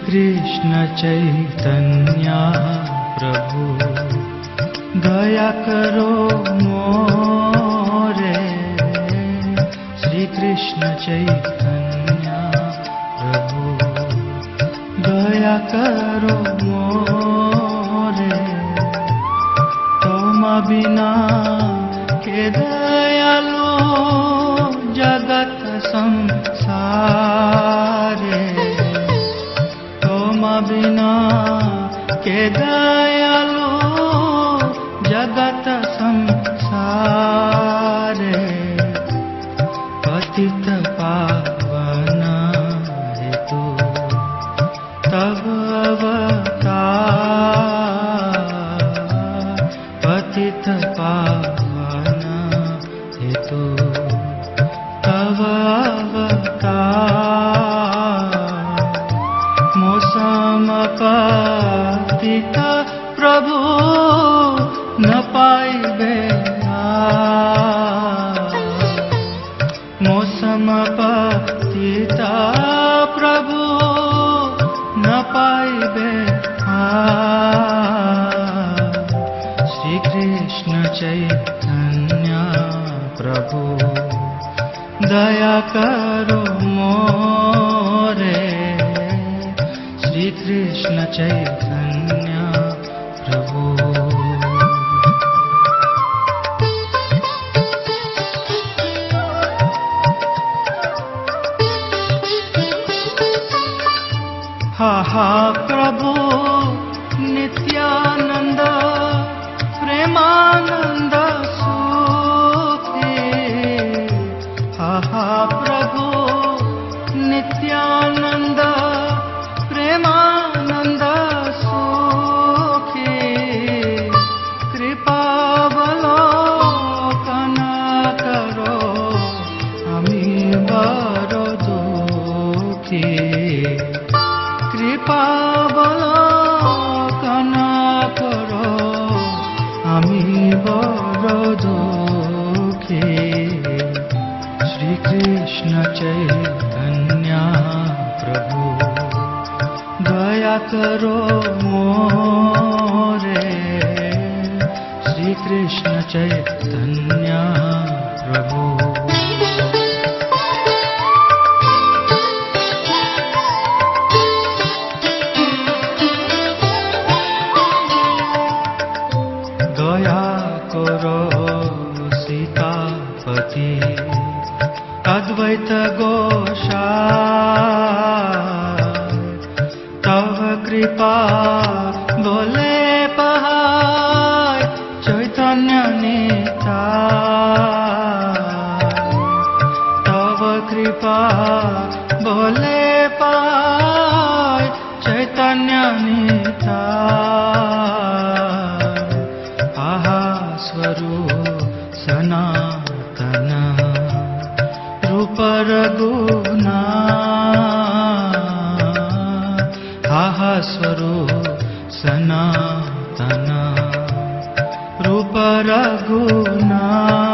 कृष्ण चैतन्य प्रभु दया करो मोरे श्री कृष्ण चैतन्य प्रभु दया करो मोरे तुम बिना के दयालु जगत संसारे तुम बिना के दयालु जगत संसारे पतित पावन हेतु तब अवतार पतित पावन हेतु तब अवतार मौसम पतित प्रभु न पाइबे मौसम पतिता प्रभु न पाइबे श्री कृष्ण चैतन्य प्रभु दया करो मोरे श्री कृष्ण चैतन्य प्रभु हा हा प्रभु नित्यानंद प्रेमानंद सुखी हा हा प्रभु नित्यानंद प्रेमानंद सुखी कृपावलोकन करो আমি বড় দুঃখী কৃপা বলকন করো আমি বড় দুঃখী শ্রীকৃষ্ণ চৈতন্য প্রভু দয়া করো মোরে শ্রীকৃষ্ণ চৈতন্য প্রভু দয়া করো সীতাপতি অদ্বৈত গোষা তব কৃপা বলে পাহায় চৈতন্য নিতা তব কৃপা বলে পায় চৈতন্য নিতা আহা স্বরূপ সনাতন রূপর গুণা আহা স্বরূপ সনাতন রূপর গুণা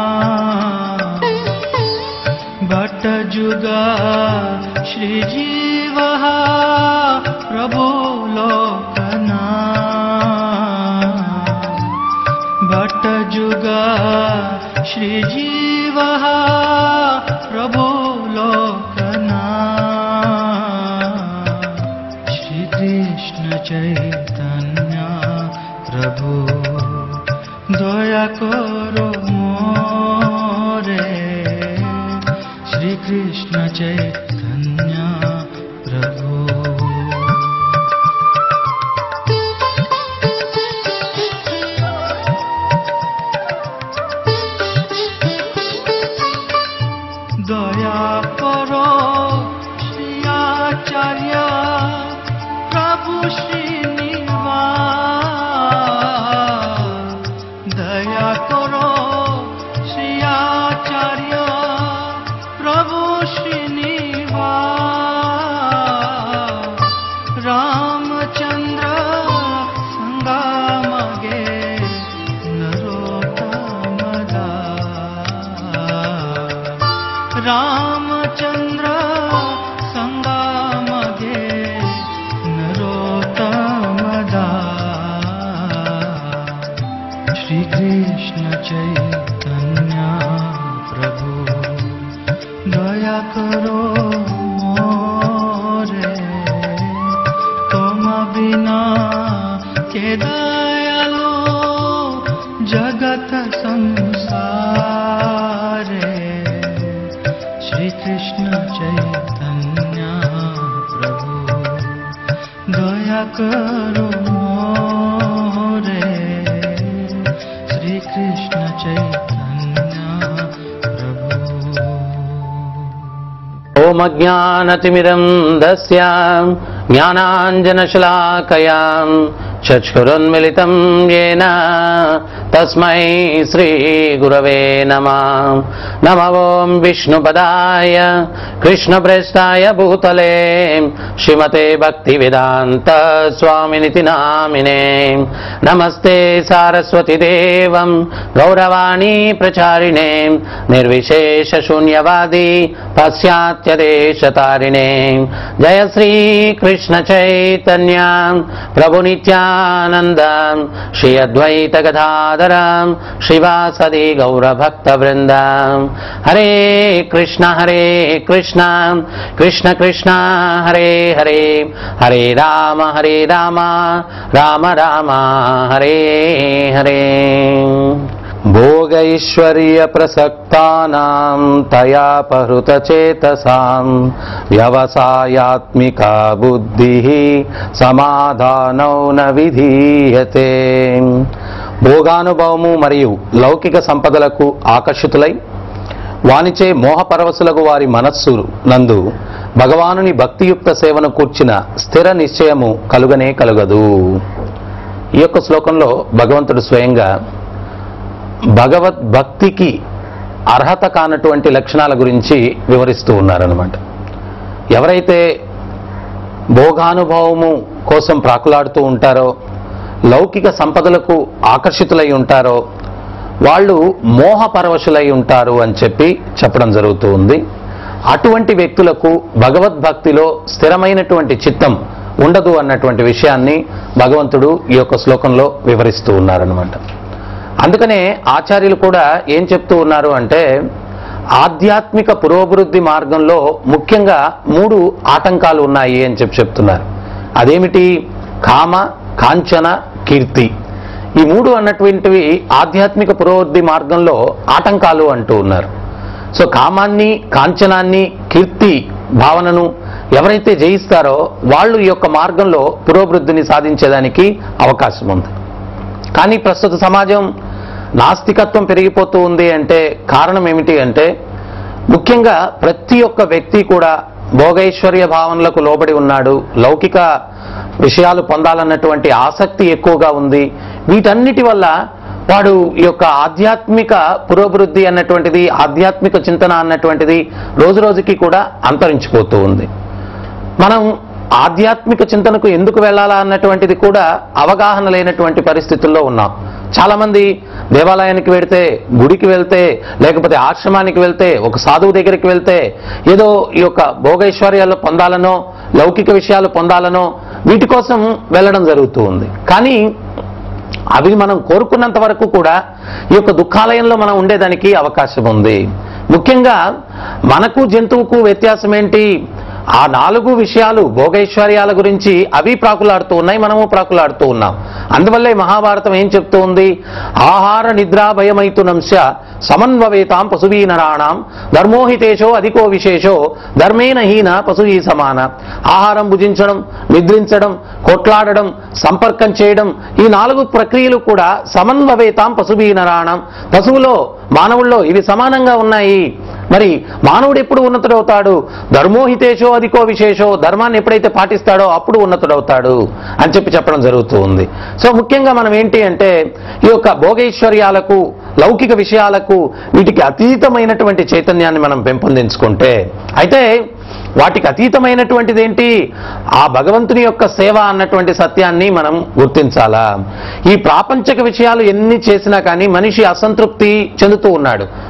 भट्ट जुगा श्रीजीव प्रभु लोकना भट्ट जुगा श्रीजीव प्रभु लोकना श्री कृष्ण चैतन्य प्रभु दया करो मोरे श्री कृष्ण चैतन्य प्रभु দয়া করো শ্রী আচার্য প্রভু শ্রীনিবাস দয়া করো শ্রী আচার্য প্রভু শ্রীনিবাস श्री कृष्ण चैतन्य प्रभु दया करो मोरे तुम बिना के दयालो जगत संसारे श्री कृष्ण चैतन्य प्रभु दया करो मोरे श्री कृष्ण चैतन्य प्रभु ओमज्ञानतिमिरं दस्य ज्ञानाञ्जनशलाकयां चक्षुरुन्मिलितं येन तस्मै श्रीगुरवे नमः नम ॐ विष्णुपदाय कृष्णप्रेष्ठाय भूतले श्रीमते भक्तिवेदान्त स्वामिनिति नामिने नमस्ते सारस्वतीदेवं गौरवाणी प्रचारिणे निर्विशेषशून्यवादी पाश्चात्यदेशतारिणे जय श्रीकृष्णचैतन्य प्रभुनित्यानन्द श्री अद्वैतगदाधर श्रीवासदि गौरभक्तवृन्द हरे कृष्ण हरे कृष्ण कृष्ण कृष्ण हरे हरे हरे राम हरे राम राम राम हरे हरे भोगैश्वर्यप्रसक्तानां तयापहृतचेतसां व्यवसायात्मिका बुद्धिः సమాధానౌ న విధీయతే భోగానుభవము మరియు లౌకిక సంపదలకు ఆకర్షితులై వానిచే మోహపరవశులకు వారి మనస్సు నందు భగవానుని భక్తియుక్త సేవను కూర్చిన స్థిర నిశ్చయము కలుగనే కలుగదు ఈ యొక్క శ్లోకంలో భగవంతుడు స్వయంగా భగవద్భక్తికి అర్హత కానటువంటి లక్షణాల గురించి వివరిస్తూ ఉన్నారనమాట ఎవరైతే భోగానుభవము కోసం ప్రాకులాడుతూ ఉంటారో లౌకిక సంపదలకు ఆకర్షితులై ఉంటారో వాళ్ళు మోహపరవశులై ఉంటారు అని చెప్పి చెప్పడం జరుగుతూ ఉంది అటువంటి వ్యక్తులకు భగవద్భక్తిలో స్థిరమైనటువంటి చిత్తం ఉండదు అన్నటువంటి విషయాన్ని భగవంతుడు ఈ యొక్క శ్లోకంలో వివరిస్తూ ఉన్నారనమాట అందుకనే ఆచార్యులు కూడా ఏం చెప్తూ ఉన్నారు అంటే ఆధ్యాత్మిక పురోభివృద్ధి మార్గంలో ముఖ్యంగా మూడు ఆటంకాలు ఉన్నాయి అని చెప్పి చెప్తున్నారు అదేమిటి కామ కాంచన కీర్తి ఈ మూడు అన్నటువంటివి ఆధ్యాత్మిక పురోభివృద్ధి మార్గంలో ఆటంకాలు అంటూ ఉన్నారు సో కామాన్ని కాంచనాన్ని కీర్తి భావనను ఎవరైతే జయిస్తారో వాళ్ళు ఈ యొక్క మార్గంలో పురోభివృద్ధిని సాధించేదానికి అవకాశం ఉంది కానీ ప్రస్తుత సమాజం నాస్తికత్వం పెరిగిపోతూ ఉంది అంటే కారణం ఏమిటి అంటే ముఖ్యంగా ప్రతి ఒక్క వ్యక్తి కూడా భోగైశ్వర్య భావనలకు లోబడి ఉన్నాడు లౌకిక విషయాలు పొందాలన్నటువంటి ఆసక్తి ఎక్కువగా ఉంది వీటన్నిటి వల్ల వాడు ఈ యొక్క ఆధ్యాత్మిక పురోభివృద్ధి అన్నటువంటిది ఆధ్యాత్మిక చింతన అన్నటువంటిది రోజు రోజుకి కూడా అంతరించిపోతూ ఉంది మనం ఆధ్యాత్మిక చింతనకు ఎందుకు వెళ్ళాలా అన్నటువంటిది కూడా అవగాహన లేనటువంటి పరిస్థితుల్లో ఉన్నాం చాలా మంది దేవాలయానికి వెడితే గుడికి వెళ్తే లేకపోతే ఆశ్రమానికి వెళ్తే ఒక సాధువు దగ్గరికి వెళ్తే ఏదో ఈ యొక్క భోగైశ్వర్యాలు పొందాలనో లౌకిక విషయాలు పొందాలనో వీటి కోసం వెళ్ళడం జరుగుతూ ఉంది కానీ అవి మనం కోరుకున్నంత వరకు కూడా ఈ యొక్క దుఃఖాలయంలో మనం ఉండేదానికి అవకాశం ఉంది ముఖ్యంగా మనకు జంతువుకు వ్యత్యాసం ఏంటి ఆ నాలుగు విషయాలు భోగైశ్వర్యాల గురించి అవి ప్రాకులాడుతూ ఉన్నాయి మనము ప్రాకులాడుతూ ఉన్నాం అందువల్లే మహాభారతం ఏం చెప్తూ ఉంది ఆహార నిద్రా భయమైతునంశ సమన్వవేతాం పశువీ నరాణం ధర్మోహితేశో అధికో విశేషో ధర్మేన హీన పశువీ సమాన ఆహారం భుజించడం నిద్రించడం కొట్లాడడం సంపర్కం చేయడం ఈ నాలుగు ప్రక్రియలు కూడా సమన్వవేతాం పశువీ నరాణం పశువులో మానవుల్లో ఇవి సమానంగా ఉన్నాయి మరి మానవుడు ఎప్పుడు ఉన్నతుడవుతాడు ధర్మోహితేశో అధికో విశేషో ధర్మాన్ని ఎప్పుడైతే పాటిస్తాడో అప్పుడు ఉన్నతుడవుతాడు అని చెప్పి చెప్పడం జరుగుతూ ఉంది సో ముఖ్యంగా మనం ఏంటి అంటే ఈ యొక్క భోగైశ్వర్యాలకు లౌకిక విషయాలకు వీటికి అతీతమైనటువంటి చైతన్యాన్ని మనం పెంపొందించుకుంటే అయితే వాటికి అతీతమైనటువంటిది ఏంటి ఆ భగవంతుని యొక్క సేవ అన్నటువంటి సత్యాన్ని మనం గుర్తించాలా ఈ ప్రాపంచక విషయాలు ఎన్ని చేసినా కానీ మనిషి అసంతృప్తి చెందుతూ ఉన్నాడు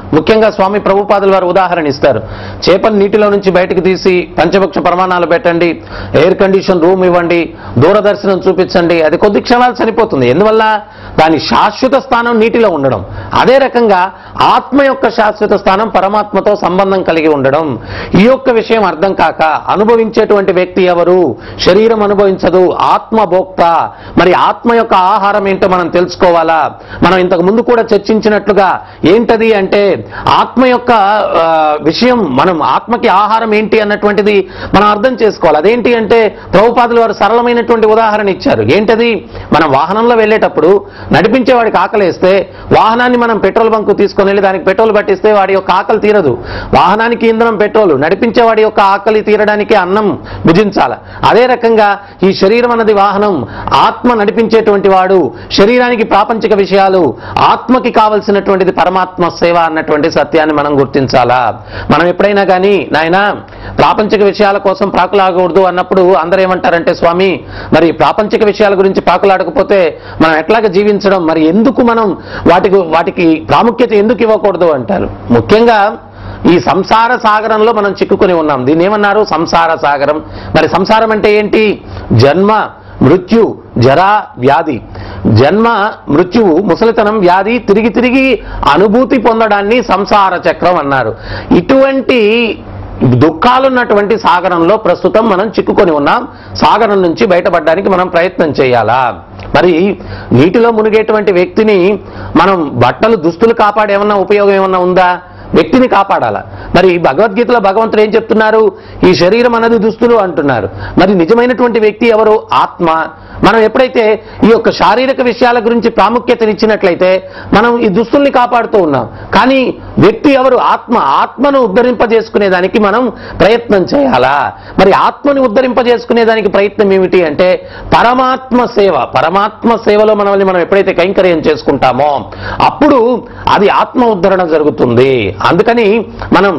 ముఖ్యంగా స్వామి ప్రభుపాదుల వారు ఉదాహరణ ఇస్తారు చేపలు నీటిలో నుంచి బయటకు తీసి పంచభక్ష ప్రమాణాలు పెట్టండి ఎయిర్ కండిషన్ రూమ్ ఇవ్వండి దూరదర్శనం చూపించండి అది కొద్ది క్షణాలు చనిపోతుంది ఎందువల్ల దాని శాశ్వత స్థానం నీటిలో ఉండడం అదే రకంగా ఆత్మ యొక్క శాశ్వత స్థానం పరమాత్మతో సంబంధం కలిగి ఉండడం ఈ యొక్క విషయం అర్థం కాక అనుభవించేటువంటి వ్యక్తి ఎవరు శరీరం అనుభవించదు ఆత్మ భోక్త మరి ఆత్మ యొక్క ఆహారం ఏంటో మనం తెలుసుకోవాలా మనం ఇంతకు ముందు కూడా చర్చించినట్లుగా ఏంటది అంటే ఆత్మ యొక్క ఆ, విషయం మనం ఆత్మకి ఆహారం ఏంటి అన్నటువంటిది మనం అర్థం చేసుకోవాలి అదేంటి అంటే ప్రభుపాదులు వారు సరళమైనటువంటి ఉదాహరణ ఇచ్చారు ఏంటది మనం వాహనంలో వెళ్ళేటప్పుడు నడిపించేవాడికి ఆకలేస్తే వాహనాన్ని మనం పెట్రోల్ బంకు తీసుకొని వెళ్ళి దానికి పెట్రోల్ పట్టిస్తే వాడి యొక్క ఆకలి తీరదు వాహనానికి ఇంధనం పెట్రోల్ నడిపించేవాడి యొక్క ఆకలి తీరడానికి అన్నం భుజించాల అదే రకంగా ఈ శరీరం అన్నది వాహనం ఆత్మ నడిపించేటువంటి వాడు శరీరానికి ప్రాపంచిక విషయాలు ఆత్మకి కావలసినటువంటిది పరమాత్మ సేవ అన్నటువంటి సత్యాన్ని మనం గుర్తించాలా మనం ఎప్పుడైనా కానీ నాయన ప్రాపంచిక విషయాల కోసం ప్రాకులాగకూడదు అన్నప్పుడు అందరూ ఏమంటారంటే స్వామి మరి ప్రాపంచిక విషయాల గురించి ప్రాకులాడకపోతే మనం ఎట్లాగ జీవించడం మరి ఎందుకు మనం వాటికి వాటికి ప్రాముఖ్యత ఎందుకు ఇవ్వకూడదు అంటారు ముఖ్యంగా ఈ సంసార సాగరంలో మనం చిక్కుకొని ఉన్నాం దీన్ని ఏమన్నారు సంసార సాగరం మరి సంసారం అంటే ఏంటి జన్మ మృత్యు జరా వ్యాధి జన్మ మృత్యువు ముసలితనం వ్యాధి తిరిగి తిరిగి అనుభూతి పొందడాన్ని సంసార చక్రం అన్నారు ఇటువంటి దుఃఖాలున్నటువంటి సాగరంలో ప్రస్తుతం మనం చిక్కుకొని ఉన్నాం సాగరం నుంచి బయటపడడానికి మనం ప్రయత్నం చేయాలా మరి నీటిలో మునిగేటువంటి వ్యక్తిని మనం బట్టలు దుస్తులు కాపాడే ఏమన్నా ఉపయోగం ఏమన్నా ఉందా వ్యక్తిని కాపాడాల మరి భగవద్గీతలో భగవంతుడు ఏం చెప్తున్నారు ఈ శరీరం అన్నది దుస్తులు అంటున్నారు మరి నిజమైనటువంటి వ్యక్తి ఎవరు ఆత్మ మనం ఎప్పుడైతే ఈ యొక్క శారీరక విషయాల గురించి ప్రాముఖ్యతనిచ్చినట్లయితే మనం ఈ దుస్తుల్ని కాపాడుతూ ఉన్నాం కానీ వ్యక్తి ఎవరు ఆత్మ ఆత్మను ఉద్ధరింపజేసుకునే దానికి మనం ప్రయత్నం చేయాలా మరి ఆత్మని ఉద్ధరింపజేసుకునే దానికి ప్రయత్నం ఏమిటి అంటే పరమాత్మ సేవ పరమాత్మ సేవలో మనల్ని మనం ఎప్పుడైతే కైంకర్యం చేసుకుంటామో అప్పుడు అది ఆత్మ ఉద్ధరణ జరుగుతుంది అందుకని మనం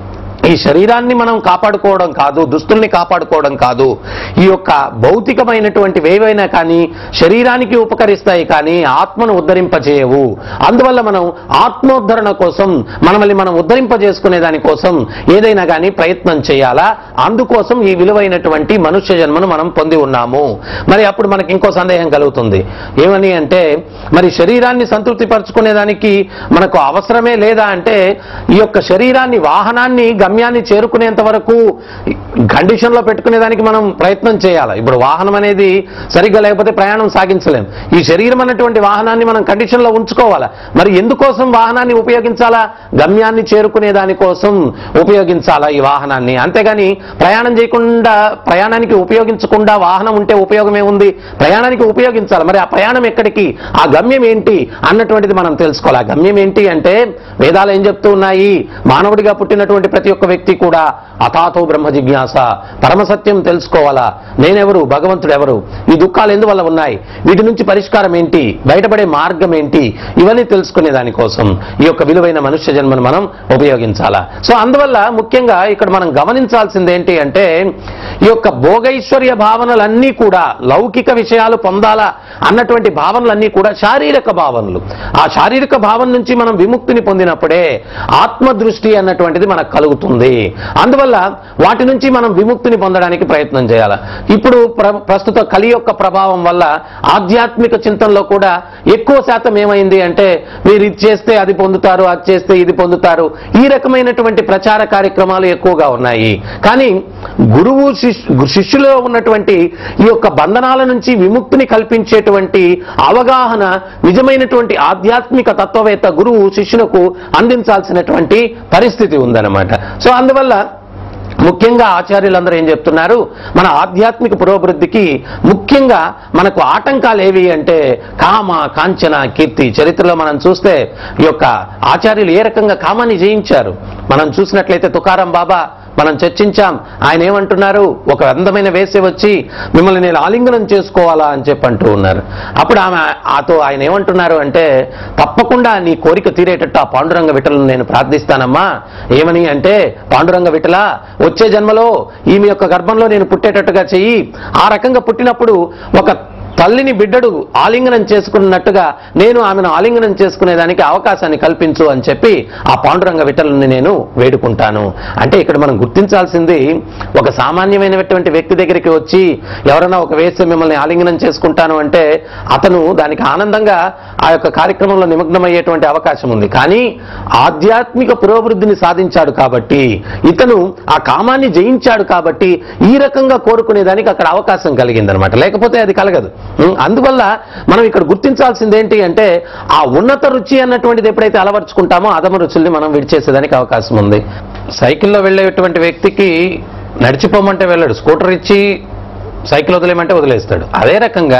ఈ శరీరాన్ని మనం కాపాడుకోవడం కాదు దుస్తుల్ని కాపాడుకోవడం కాదు ఈ యొక్క భౌతికమైనటువంటి ఏవైనా కానీ శరీరానికి ఉపకరిస్తాయి కానీ ఆత్మను ఉద్ధరింపజేయవు అందువల్ల మనం ఆత్మోద్ధరణ కోసం మనల్ని మనం ఉద్ధరింపజేసుకునే దానికోసం ఏదైనా కానీ ప్రయత్నం చేయాలా అందుకోసం ఈ విలువైనటువంటి మనుష్య జన్మను మనం పొంది ఉన్నాము మరి అప్పుడు మనకి ఇంకో సందేహం కలుగుతుంది ఏమని అంటే మరి శరీరాన్ని సంతృప్తి పరచుకునే దానికి మనకు అవసరమే లేదా అంటే ఈ యొక్క శరీరాన్ని వాహనాన్ని గమ్యాన్ని చేరుకునేంత వరకు కండిషన్లో పెట్టుకునే దానికి మనం ప్రయత్నం చేయాలి ఇప్పుడు వాహనం అనేది సరిగ్గా లేకపోతే ప్రయాణం సాగించలేం ఈ శరీరం అన్నటువంటి వాహనాన్ని మనం కండిషన్లో ఉంచుకోవాలా మరి ఎందుకోసం వాహనాన్ని ఉపయోగించాలా గమ్యాన్ని చేరుకునే దానికోసం ఉపయోగించాలా ఈ వాహనాన్ని అంతేగాని ప్రయాణం చేయకుండా ప్రయాణానికి ఉపయోగించకుండా వాహనం ఉంటే ఉపయోగం ఏముంది ప్రయాణానికి ఉపయోగించాలి మరి ఆ ప్రయాణం ఎక్కడికి ఆ గమ్యం ఏంటి అన్నటువంటిది మనం తెలుసుకోవాలి ఆ గమ్యం ఏంటి అంటే వేదాలు ఏం చెప్తూ ఉన్నాయి మానవుడిగా పుట్టినటువంటి ప్రతి ఒక్క వ్యక్తి కూడా అథాతో బ్రహ్మ జిజ్ఞాస పరమసత్యం తెలుసుకోవాలా నేనెవరు భగవంతుడు ఎవరు ఈ దుఃఖాలు ఎందువల్ల ఉన్నాయి వీటి నుంచి పరిష్కారం ఏంటి బయటపడే మార్గం ఏంటి ఇవన్నీ తెలుసుకునే దానికోసం ఈ యొక్క విలువైన మనుష్య జన్మను మనం ఉపయోగించాలా సో అందువల్ల ముఖ్యంగా ఇక్కడ మనం గమనించాల్సింది ఏంటి అంటే ఈ యొక్క భోగైశ్వర్య భావనలన్నీ కూడా లౌకిక విషయాలు పొందాలా అన్నటువంటి భావనలన్నీ కూడా శారీరక భావనలు ఆ శారీరక భావన నుంచి మనం విముక్తిని పొందినప్పుడే ఆత్మ దృష్టి అన్నటువంటిది మనకు కలుగుతుంది అందువల్ల వాటి నుంచి మనం విముక్తిని పొందడానికి ప్రయత్నం చేయాలి ఇప్పుడు ప్ర- ప్రస్తుత కలి యొక్క ప్రభావం వల్ల ఆధ్యాత్మిక చింతనలో కూడా ఎక్కువ శాతం ఏమైంది అంటే మీరు ఇది చేస్తే అది పొందుతారు అది చేస్తే ఇది పొందుతారు ఈ రకమైనటువంటి ప్రచార కార్యక్రమాలు ఎక్కువగా ఉన్నాయి కానీ గురువు శిష్- శిష్యులో ఉన్నటువంటి ఈ యొక్క బంధనాల నుంచి విముక్తిని కల్పించేటువంటి అవగాహన నిజమైనటువంటి ఆధ్యాత్మిక తత్వవేత్త గురువు శిష్యులకు అందించాల్సినటువంటి పరిస్థితి ఉందన్నమాట సో అందువల్ల ముఖ్యంగా ఆచార్యులందరూ ఏం చెప్తున్నారు మన ఆధ్యాత్మిక పురోభివృద్ధికి ముఖ్యంగా మనకు ఆటంకాలు ఏవి అంటే కామ కాంచన కీర్తి చరిత్రలో మనం చూస్తే ఈ యొక్క ఆచార్యులు ఏ రకంగా కామాన్ని జయించారు మనం చూసినట్లయితే తుకారం బాబా మనం చర్చించాం ఆయన ఏమంటున్నారు ఒక అందమైన వేసే వచ్చి మిమ్మల్ని నేను ఆలింగనం చేసుకోవాలా అని చెప్పి అంటూ ఉన్నారు అప్పుడు ఆమె ఆతో ఆయన ఏమంటున్నారు అంటే తప్పకుండా నీ కోరిక తీరేటట్టు ఆ పాండురంగ విఠలను నేను ప్రార్థిస్తానమ్మా ఏమని అంటే పాండురంగ విఠల వచ్చే జన్మలో ఈమె యొక్క గర్భంలో నేను పుట్టేటట్టుగా చెయ్యి ఆ రకంగా పుట్టినప్పుడు ఒక తల్లిని బిడ్డడు ఆలింగనం చేసుకున్నట్టుగా నేను ఆమెను ఆలింగనం చేసుకునేదానికి అవకాశాన్ని కల్పించు అని చెప్పి ఆ పాండురంగ విఠలుని నేను వేడుకుంటాను అంటే ఇక్కడ మనం గుర్తించాల్సింది ఒక సామాన్యమైనటువంటి వ్యక్తి దగ్గరికి వచ్చి ఎవరైనా ఒక వేస్తే మిమ్మల్ని ఆలింగనం చేసుకుంటాను అంటే అతను దానికి ఆనందంగా ఆ యొక్క కార్యక్రమంలో నిమగ్నమయ్యేటువంటి అవకాశం ఉంది కానీ ఆధ్యాత్మిక పురోభివృద్ధిని సాధించాడు కాబట్టి ఇతను ఆ కామాన్ని జయించాడు కాబట్టి ఈ రకంగా కోరుకునేదానికి అక్కడ అవకాశం కలిగిందనమాట లేకపోతే అది కలగదు ఉం, అందువల్ల మనం ఇక్కడ గుర్తించాల్సింది ఏంటి అంటే ఆ ఉన్నత రుచి అన్నటువంటిది ఎప్పుడైతే అలవర్చుకుంటామో అధమ రుచుల్ని మనం విడిచేసేదానికి అవకాశం ఉంది సైకిల్లో వెళ్ళేటువంటి వ్యక్తికి నడిచిపోమంటే వెళ్ళాడు స్కూటర్ ఇచ్చి సైకిల్ వదిలేయమంటే వదిలేస్తాడు అదే రకంగా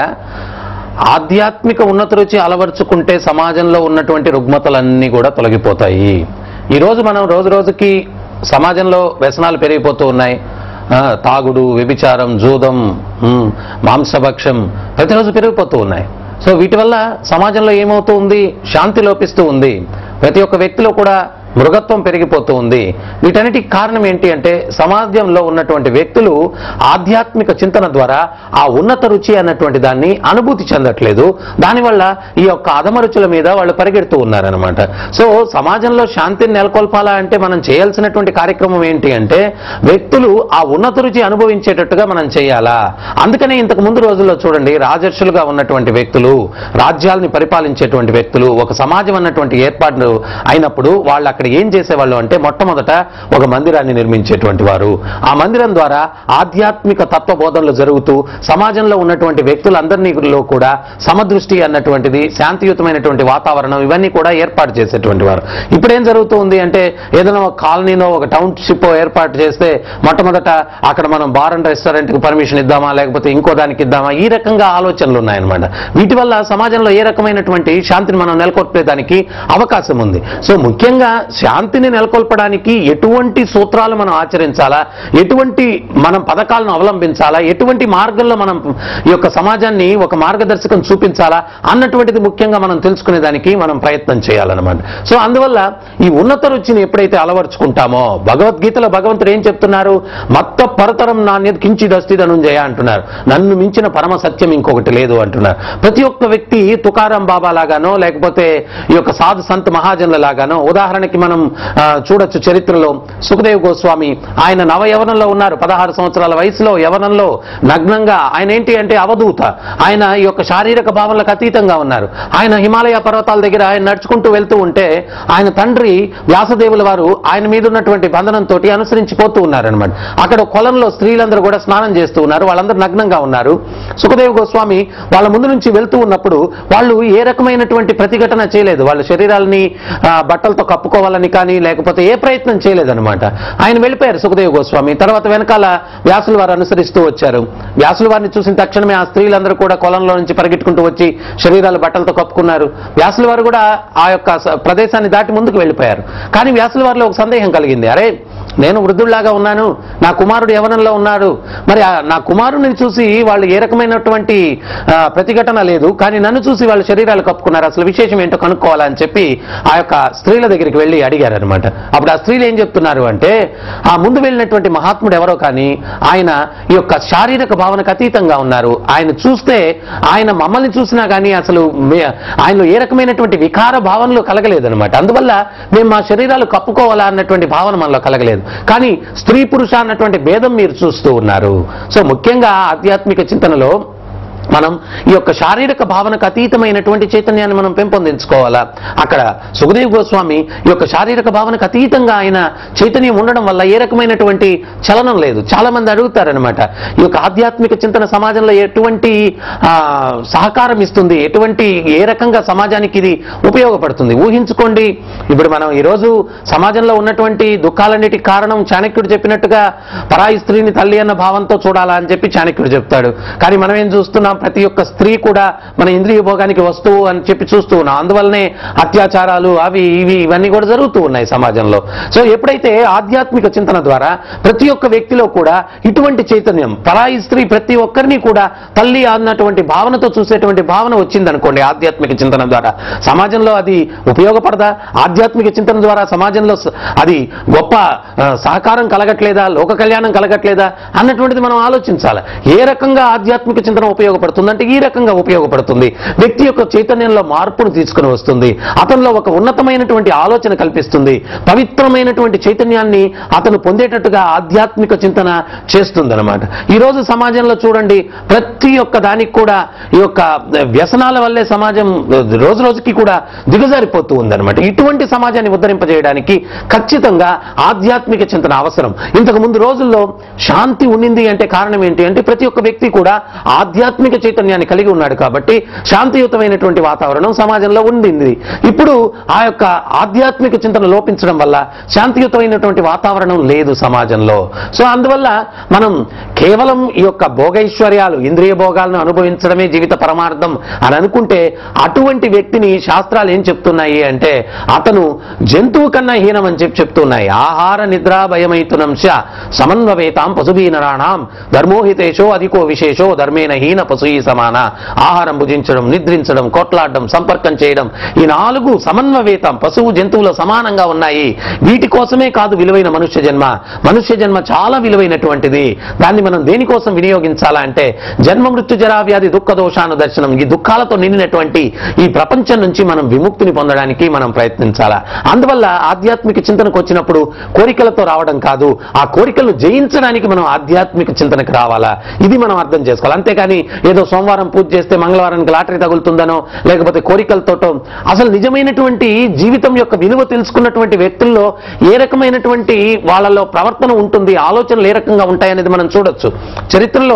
ఆధ్యాత్మిక ఉన్నత రుచి అలవర్చుకుంటే సమాజంలో ఉన్నటువంటి రుగ్మతలన్నీ కూడా తొలగిపోతాయి ఈరోజు మనం రోజు రోజుకి సమాజంలో వ్యసనాలు పెరిగిపోతూ ఉన్నాయి ఆ, తాగుడు వ్యభిచారం జూదం ఉమ్, మాంసభక్షం ప్రతిరోజు పెరిగిపోతూ ఉన్నాయి సో వీటి వల్ల సమాజంలో ఏమవుతూ ఉంది శాంతి లోపిస్తూ ఉంది ప్రతి ఒక్క వ్యక్తిలో కూడా మృగత్వం పెరిగిపోతూ ఉంది వీటన్నిటికి కారణం ఏంటి అంటే సమాజంలో ఉన్నటువంటి వ్యక్తులు ఆధ్యాత్మిక చింతన ద్వారా ఆ ఉన్నత రుచి అన్నటువంటి దాన్ని అనుభూతి చెందట్లేదు దానివల్ల ఈ యొక్క అధమ రుచుల మీద వాళ్ళు పరిగెడుతూ ఉన్నారనమాట సో సమాజంలో శాంతిని నెలకొల్పాలా అంటే మనం చేయాల్సినటువంటి కార్యక్రమం ఏంటి అంటే వ్యక్తులు ఆ ఉన్నత రుచి అనుభవించేటట్టుగా మనం చేయాలా అందుకనే ఇంతకు ముందు రోజుల్లో చూడండి రాజర్షులుగా ఉన్నటువంటి వ్యక్తులు రాజ్యాలని పరిపాలించేటువంటి వ్యక్తులు ఒక సమాజం అన్నటువంటి ఏర్పాటు అయినప్పుడు వాళ్ళు అక్కడ ఏం చేసేవాళ్ళు అంటే మొట్టమొదట ఒక మందిరాన్ని నిర్మించేటువంటి వారు ఆ మందిరం ద్వారా ఆధ్యాత్మిక తత్వ బోధనలు జరుగుతూ సమాజంలో ఉన్నటువంటి వ్యక్తులందరినీలో కూడా సమదృష్టి అన్నటువంటిది శాంతియుతమైనటువంటి వాతావరణం ఇవన్నీ కూడా ఏర్పాటు చేసేటువంటి వారు ఇప్పుడేం జరుగుతుంది అంటే ఏదైనా ఒక కాలనీలో ఒక టౌన్షిప్ ఏర్పాటు చేస్తే మొట్టమొదట అక్కడ మనం బార్ అండ్ రెస్టారెంట్కి పర్మిషన్ ఇద్దామా లేకపోతే ఇంకో దానికి ఇద్దామా ఈ రకంగా ఆలోచనలు ఉన్నాయన్నమాట వీటి వల్ల సమాజంలో ఏ రకమైనటువంటి శాంతిని మనం నెలకొల్పేదానికి అవకాశం ఉంది సో ముఖ్యంగా శాంతిని నెలకొల్పడానికి ఎటువంటి సూత్రాలు మనం ఆచరించాలా ఎటువంటి మనం పథకాలను అవలంబించాలా ఎటువంటి మార్గంలో మనం ఈ యొక్క సమాజాన్ని ఒక మార్గదర్శకం చూపించాలా అన్నటువంటిది ముఖ్యంగా మనం తెలుసుకునేదానికి మనం ప్రయత్నం చేయాలన్నమాట సో అందువల్ల ఈ ఉన్నత రుచిని ఎప్పుడైతే అలవర్చుకుంటామో భగవద్గీతలో భగవంతుడు ఏం చెప్తున్నారు మత్త పరతరం నాణ్యత కించిదస్తి ధనుంజయ అంటున్నారు నన్ను మించిన పరమ సత్యం ఇంకొకటి లేదు అంటున్నారు ప్రతి ఒక్క వ్యక్తి తుకారాం బాబా లాగానో లేకపోతే ఈ యొక్క సాధు సంత్ మహాజనుల లాగానో ఉదాహరణకి మనం ఆ, చూడొచ్చు చరిత్రలో సుఖదేవ్ గోస్వామి ఆయన నవ యవనంలో ఉన్నారు పదహారు సంవత్సరాల వయసులో యవనంలో నగ్నంగా ఆయన ఏంటి అంటే అవధూత ఆయన ఈ యొక్క శారీరక భావనలకు అతీతంగా ఉన్నారు ఆయన హిమాలయ పర్వతాల దగ్గర ఆయన నడుచుకుంటూ వెళ్తూ ఉంటే ఆయన తండ్రి వ్యాసదేవుల వారు ఆయన మీద ఉన్నటువంటి బంధనంతో అనుసరించి పోతూ ఉన్నారనమాట అక్కడ కొలంలో స్త్రీలందరూ కూడా స్నానం చేస్తూ ఉన్నారు వాళ్ళందరూ నగ్నంగా ఉన్నారు సుఖదేవ్ గోస్వామి వాళ్ళ ముందు నుంచి వెళ్తూ ఉన్నప్పుడు వాళ్ళు ఏ రకమైనటువంటి ప్రతిఘటన చేయలేదు వాళ్ళ శరీరాలని ఆ, బట్టలతో కప్పుకోవాలని కానీ లేకపోతే ఏ ప్రయత్నం చేయలేదన్నమాట ఆయన వెళ్ళిపోయారు సుఖదేవ్ గోస్వామి తర్వాత వెనకాల వ్యాసుల వారు అనుసరిస్తూ వచ్చారు వ్యాసుల వారిని చూసిన తక్షణమే ఆ స్త్రీలందరూ కూడా కొలంలో నుంచి పరిగెట్టుకుంటూ వచ్చి శరీరాలు బట్టలతో కప్పుకున్నారు వ్యాసుల వారు కూడా ఆ యొక్క స- ప్రదేశాన్ని దాటి ముందుకు వెళ్ళిపోయారు కానీ వ్యాసుల వారిలో ఒక సందేహం కలిగింది అరే నేను వృద్ధుల్లాగా ఉన్నాను నా కుమారుడు యవనంలో ఉన్నాడు మరి ఆ నా కుమారుడిని చూసి వాళ్ళు ఏ రకమైనటువంటి ఆ, ప్రతిఘటన లేదు కానీ నన్ను చూసి వాళ్ళ శరీరాలు కప్పుకున్నారు అసలు విశేషం ఏంటో కనుక్కోవాలని చెప్పి ఆ యొక్క స్త్రీల దగ్గరికి వెళ్ళి అడిగారు అనమాట అప్పుడు ఆ స్త్రీలు ఏం చెప్తున్నారు అంటే ఆ ముందు వెళ్ళినటువంటి మహాత్ముడు ఎవరో కానీ ఆయన ఈ యొక్క శారీరక భావనకు అతీతంగా ఉన్నారు ఆయన చూస్తే ఆయన మమ్మల్ని చూసినా కానీ అసలు మే- ఆయనలో ఏ రకమైనటువంటి వికార భావనలు కలగలేదన్నమాట అందువల్ల మేము మా శరీరాలు కప్పుకోవాలా అన్నటువంటి భావన మనలో కలగలేదు కానీ స్త్రీ పురుష అన్నటువంటి భేదం మీరు చూస్తూ ఉన్నారు సో ముఖ్యంగా ఆధ్యాత్మిక చింతనలో మనం ఈ యొక్క శారీరక భావనకు అతీతమైనటువంటి చైతన్యాన్ని మనం పెంపొందించుకోవాలా అక్కడ సుఖదేవ్ గోస్వామి ఈ యొక్క శారీరక భావనకు అతీతంగా ఆయన చైతన్యం ఉండడం వల్ల ఏ రకమైనటువంటి చలనం లేదు చాలా మంది అడుగుతారనమాట ఈ యొక్క ఆధ్యాత్మిక చింతన సమాజంలో ఎటువంటి ఆ, సహకారం ఇస్తుంది ఎటువంటి ఏ రకంగా సమాజానికి ఇది ఉపయోగపడుతుంది ఊహించుకోండి ఇప్పుడు మనం ఈరోజు సమాజంలో ఉన్నటువంటి దుఃఖాలన్నిటికి కారణం చాణక్యుడు చెప్పినట్టుగా పరాయి స్త్రీని తల్లి అన్న భావంతో చూడాలా అని చెప్పి చాణక్యుడు చెప్తాడు కానీ మనం ఏం చూస్తున్నాం ప్రతి ఒక్క స్త్రీ కూడా మన ఇంద్రియ భోగానికి వస్తువు అని చెప్పి చూస్తూ ఉన్నాం అందువల్లనే అత్యాచారాలు అవి ఇవి ఇవన్నీ కూడా జరుగుతూ ఉన్నాయి సమాజంలో సో ఎప్పుడైతే ఆధ్యాత్మిక చింతన ద్వారా ప్రతి ఒక్క వ్యక్తిలో కూడా ఇటువంటి చైతన్యం పరాయి స్త్రీ ప్రతి ఒక్కరిని కూడా తల్లి అన్నటువంటి భావనతో చూసేటువంటి భావన వచ్చిందనుకోండి ఆధ్యాత్మిక చింతన ద్వారా సమాజంలో అది ఉపయోగపడదా ఆధ్యాత్మిక చింతన ద్వారా సమాజంలో స- అది గొప్ప ఆ, సహకారం కలగట్లేదా లోక కళ్యాణం కలగట్లేదా అన్నటువంటిది మనం ఆలోచించాలి ఏ రకంగా ఆధ్యాత్మిక చింతన ఉపయోగపడుతుంది ఉపయోగపడుతుంది అంటే ఈ రకంగా ఉపయోగపడుతుంది వ్యక్తి యొక్క చైతన్యంలో మార్పును తీసుకుని వస్తుంది అతనిలో ఒక ఉన్నతమైనటువంటి ఆలోచన కల్పిస్తుంది పవిత్రమైనటువంటి చైతన్యాన్ని అతను పొందేటట్టుగా ఆధ్యాత్మిక చింతన చేస్తుందన్నమాట ఈ రోజు సమాజంలో చూడండి ప్రతి ఒక్క దానికి కూడా ఈ యొక్క వ్యసనాల వల్లే సమాజం రోజు రోజుకి కూడా దిగజారిపోతూ ఉందన్నమాట ఇటువంటి సమాజాన్ని ఉద్ధరింపజేయడానికి ఖచ్చితంగా ఆధ్యాత్మిక చింతన అవసరం ఇంతకు ముందు రోజుల్లో శాంతి ఉండింది అంటే కారణం ఏంటి అంటే ప్రతి ఒక్క వ్యక్తి కూడా ఆధ్యాత్మిక చైతన్యాన్ని కలిగి ఉన్నాడు కాబట్టి శాంతియుతమైనటువంటి వాతావరణం సమాజంలో ఉండింది ఇప్పుడు ఆ యొక్క ఆధ్యాత్మిక చింతన లోపించడం వల్ల శాంతియుతమైనటువంటి వాతావరణం లేదు సమాజంలో సో అందువల్ల మనం కేవలం ఈ యొక్క భోగైశ్వర్యాలు ఇంద్రియ భోగాలను అనుభవించడమే జీవిత పరమార్థం అని అనుకుంటే అటువంటి వ్యక్తిని శాస్త్రాలు ఏం చెప్తున్నాయి అంటే అతను జంతువు కన్నా హీనం అని చెప్పి చెప్తున్నాయి ఆహార నిద్ర భయమైతునంశ సమన్వవేతాం పశుభీ నరాణాం ధర్మోహితేశో అధికో విశేషో ధర్మేన హీన పశుయి సమాన ఆహారం భుజించడం నిద్రించడం కొట్లాడడం సంపర్కం చేయడం ఈ నాలుగు సమన్వవేతం పశువు జంతువుల సమానంగా ఉన్నాయి వీటి కోసమే కాదు విలువైన మనుష్య జన్మ మనుష్య జన్మ చాలా విలువైనటువంటిది దాన్ని మనం దేనికోసం వినియోగించాలా అంటే జన్మ మృత్యు జరా వ్యాధి దుఃఖ దోషాను దర్శనం ఈ దుఃఖాలతో నిండినటువంటి ఈ ప్రపంచం నుంచి మనం విముక్తిని పొందడానికి మనం ప్రయత్నించాలా అందువల్ల ఆధ్యాత్మిక చింతనకు వచ్చినప్పుడు కోరికలతో రావడం కాదు ఆ కోరికలను జయించడానికి మనం ఆధ్యాత్మిక చింతనకు రావాలా ఇది మనం అర్థం చేసుకోవాలి అంతేకాని ఏదో సోమవారం పూజ చేస్తే మంగళవారానికి లాటరీ తగులుతుందనో లేకపోతే కోరికలతోటో అసలు నిజమైనటువంటి జీవితం యొక్క విలువ తెలుసుకున్నటువంటి వ్యక్తుల్లో ఏ రకమైనటువంటి వాళ్ళలో ప్రవర్తన ఉంటుంది ఆలోచనలు ఏ రకంగా ఉంటాయనేది మనం చూడొచ్చు చరిత్రలో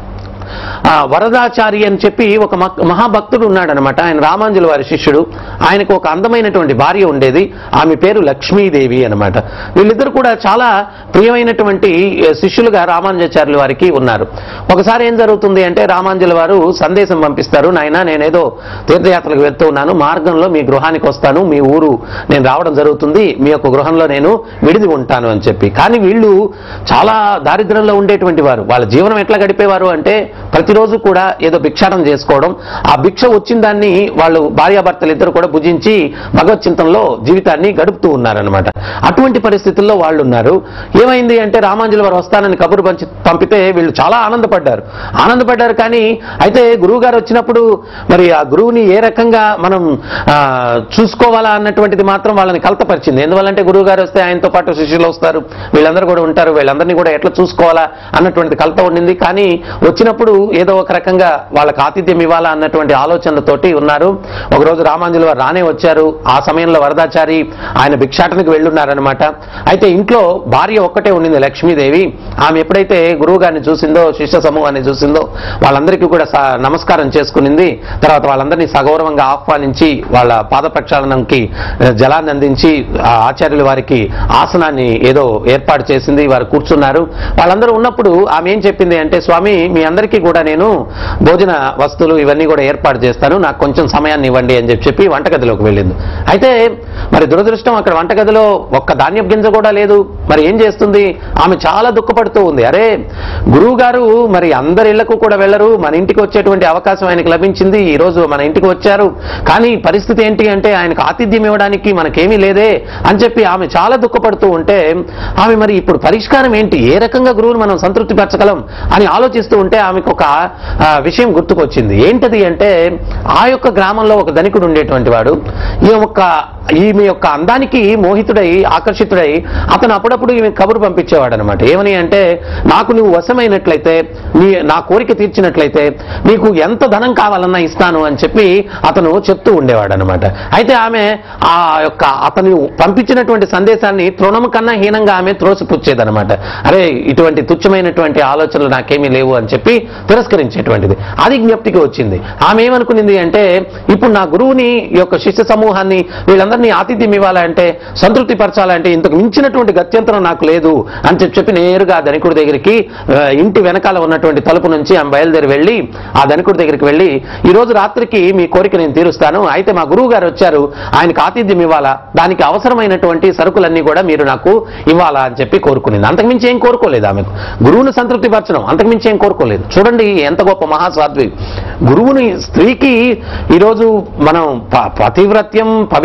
ఆ, వరదాచారి అని చెప్పి ఒక మక్- మహాభక్తుడు ఉన్నాడనమాట ఆయన రామాంజుల వారి శిష్యుడు ఆయనకు ఒక అందమైనటువంటి భార్య ఉండేది ఆమె పేరు లక్ష్మీదేవి అనమాట వీళ్ళిద్దరు కూడా చాలా ప్రియమైనటువంటి ఏ, శిష్యులుగా రామానుజాచార్యుల వారికి ఉన్నారు ఒకసారి ఏం జరుగుతుంది అంటే రామాంజుల వారు సందేశం పంపిస్తారు నాయన నేనేదో తీర్థయాత్రలకు వెళ్తూ ఉన్నాను మార్గంలో మీ గృహానికి వస్తాను మీ ఊరు నేను రావడం జరుగుతుంది మీ యొక్క గృహంలో నేను విడిది ఉంటాను అని చెప్పి కానీ వీళ్ళు చాలా దారిద్ర్యంలో ఉండేటువంటి వారు వాళ్ళ జీవనం ఎట్లా గడిపేవారు అంటే ప్రతిరోజు కూడా ఏదో భిక్షాటన చేసుకోవడం ఆ భిక్ష వచ్చిన దాన్ని వాళ్ళు భార్యాభర్తలు ఇద్దరు కూడా భుజించి భగవత్ చింతనలో జీవితాన్ని గడుపుతూ ఉన్నారనమాట అటువంటి పరిస్థితుల్లో వాళ్ళు ఉన్నారు ఏమైంది అంటే రామాంజుల వారు వస్తానని కబురు పంచి పంపితే వీళ్ళు చాలా ఆనందపడ్డారు ఆనందపడ్డారు కానీ అయితే గురువు గారు వచ్చినప్పుడు మరి ఆ గురువుని ఏ రకంగా మనం ఆ, చూసుకోవాలా అన్నటువంటిది మాత్రం వాళ్ళని కలతపరిచింది ఎందువల్లంటే గురువు గారు వస్తే ఆయనతో పాటు శిష్యులు వస్తారు వీళ్ళందరూ కూడా ఉంటారు వీళ్ళందరినీ కూడా ఎట్లా చూసుకోవాలా అన్నటువంటి కలత ఉండింది కానీ వచ్చినప్పుడు ఏదో ఒక రకంగా వాళ్ళకి ఆతిథ్యం ఇవ్వాలా అన్నటువంటి ఆలోచనలతోటి ఉన్నారు ఒకరోజు రామాంజుల వారు రానే వచ్చారు ఆ సమయంలో వరదాచారి ఆయన భిక్షాటనకి వెళ్ళున్నారనమాట అయితే ఇంట్లో భార్య ఒక్కటే ఉండింది లక్ష్మీదేవి ఆమె ఎప్పుడైతే గురువు గారిని చూసిందో శిష్య సమూహాన్ని చూసిందో వాళ్ళందరికీ కూడా స- నమస్కారం చేసుకునింది తర్వాత వాళ్ళందరినీ సగౌరవంగా ఆహ్వానించి వాళ్ళ పాద ప్రక్షాళనంకి ఆ, జలాన్ని అందించి ఆ ఆచార్యుల వారికి ఆసనాన్ని ఏదో ఏర్పాటు చేసింది వారు కూర్చున్నారు వాళ్ళందరూ ఉన్నప్పుడు ఆమె ఏం చెప్పింది అంటే స్వామి మీ అందరికీ కూడా నేను భోజన వస్తువులు ఇవన్నీ కూడా ఏర్పాటు చేస్తాను నాకు కొంచెం సమయాన్ని ఇవ్వండి అని చెప్పి చెప్పి వంటగదిలోకి వెళ్ళింది అయితే మరి దురదృష్టం అక్కడ వంటగదిలో ఒక్క ధాన్యం గింజ కూడా లేదు మరి ఏం చేస్తుంది ఆమె చాలా దుఃఖపడుతూ ఉంది అరే గురువు గారు మరి అందరి ఇళ్లకు కూడా వెళ్ళరు మన ఇంటికి వచ్చేటువంటి అవకాశం ఆయనకు లభించింది ఈ రోజు మన ఇంటికి వచ్చారు కానీ పరిస్థితి ఏంటి అంటే ఆయనకు ఆతిథ్యం ఇవ్వడానికి మనకేమీ లేదే అని చెప్పి ఆమె చాలా దుఃఖపడుతూ ఉంటే ఆమె మరి ఇప్పుడు పరిష్కారం ఏంటి ఏ రకంగా గురువుని మనం సంతృప్తిపరచగలం అని ఆలోచిస్తూ ఉంటే ఆమెకు ఒక ఆ, విషయం గుర్తుకొచ్చింది ఏంటది అంటే ఆ యొక్క గ్రామంలో ఒక ధనికుడు ఉండేటువంటి వాడు ఈ యొక్క ఈమె యొక్క అందానికి మోహితుడై ఆకర్షితుడై అతను అప్పుడప్పుడు ఈమె కబురు పంపించేవాడు అనమాట ఏమని అంటే నాకు నువ్వు వశమైనట్లయితే నీ నా కోరిక తీర్చినట్లయితే నీకు ఎంత ధనం కావాలన్నా ఇస్తాను అని చెప్పి అతను చెప్తూ ఉండేవాడు అనమాట అయితే ఆమె ఆ యొక్క అతను పంపించినటువంటి సందేశాన్ని తృణం కన్నా హీనంగా ఆమె త్రోసిపుచ్చేదనమాట అరే ఇటువంటి తుచ్చమైనటువంటి ఆలోచనలు నాకేమీ లేవు అని చెప్పి తిరస్కరించేటువంటిది అది జ్ఞప్తికి వచ్చింది ఆమె ఏమనుకునింది అంటే ఇప్పుడు నా గురువుని ఈ యొక్క శిష్య సమూహాన్ని వీళ్ళందరినీ ఆతిథ్యం ఇవ్వాలంటే సంతృప్తి పరచాలంటే ఇంతకు మించినటువంటి గత్యంతరం నాకు లేదు అని చెప్పి చెప్పి నేరుగా ఆ ధనికుడి దగ్గరికి ఆ, ఇంటి వెనకాల ఉన్నటువంటి తలుపు నుంచి ఆమె బయలుదేరి వెళ్ళి ఆ ధనికుడి దగ్గరికి వెళ్ళి ఈ రోజు రాత్రికి మీ కోరిక నేను తీరుస్తాను అయితే మా గురువు గారు వచ్చారు ఆయనకు ఆతిథ్యం ఇవ్వాలా దానికి అవసరమైనటువంటి సరుకులన్నీ కూడా మీరు నాకు ఇవ్వాలా అని చెప్పి కోరుకునింది అంతకుమించి ఏం కోరుకోలేదు ఆమెకు గురువుని సంతృప్తి పరచడం అంతకుమించి ఏం కోరుకోలేదు చూడండి ఎంత గొప్ప మహాసాధ్వి గురువుని స్త్రీకి ఈరోజు మనం ప- పతివ్రత్యం పవిత్రత